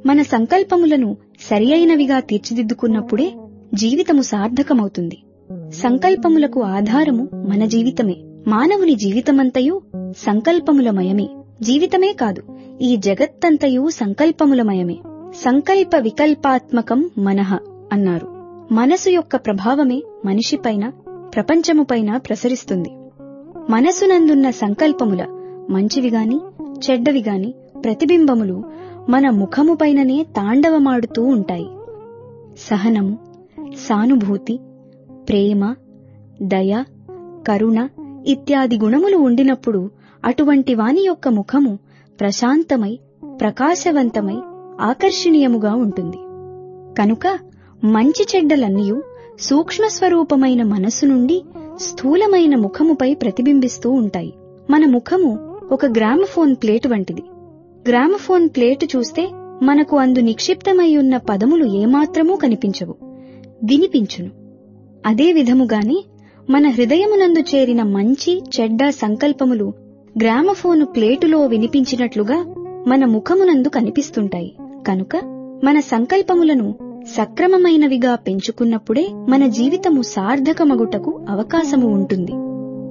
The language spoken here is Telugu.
మన సంకల్పములను సరి అయినవిగా తీర్చిదిద్దుకున్నప్పుడే జీవితము సార్థకమవుతుంది సంకల్పములకు ఆధారము మన జీవితమే మానవుని జీవితమంతయు సంకల్పములమయమే జీవితమే కాదు ఈ జగత్తంతయు సంకల్పములమయమే సంకల్ప వికల్పాత్మకం మనః అన్నారు మనసు యొక్క ప్రభావమే మనిషిపైన ప్రపంచముపైన ప్రసరిస్తుంది మనసునందున్న సంకల్పముల మంచివిగాని చెడ్డవిగాని ప్రతిబింబములు మన ముఖముపైననే తాండవమాడుతూ ఉంటాయి సహనము సానుభూతి ప్రేమ దయ కరుణ ఇత్యాది గుణములు ఉండినప్పుడు అటువంటి వాని యొక్క ముఖము ప్రశాంతమై ప్రకాశవంతమై ఆకర్షణీయముగా ఉంటుంది కనుక మంచి చెడ్డలన్నీయు సూక్ష్మ స్వరూపమైన మనస్సు నుండి స్థూలమైన ముఖముపై ప్రతిబింబిస్తూ ఉంటాయి మన ముఖము ఒక గ్రామఫోన్ ప్లేటు వంటిది గ్రామఫోన్ ప్లేటు చూస్తే మనకు అందు నిక్షిప్తమై ఉన్న పదములు ఏమాత్రమూ కనిపించవు వినిపించును అదే విధముగాని మన హృదయమునందు చేరిన మంచి చెడ్డ సంకల్పములు గ్రామఫోను ప్లేటులో వినిపించినట్లుగా మన ముఖమునందు కనిపిస్తుంటాయి కనుక మన సంకల్పములను సక్రమమైనవిగా పెంచుకున్నప్పుడే మన జీవితము సార్థకమగుటకు అవకాశము ఉంటుంది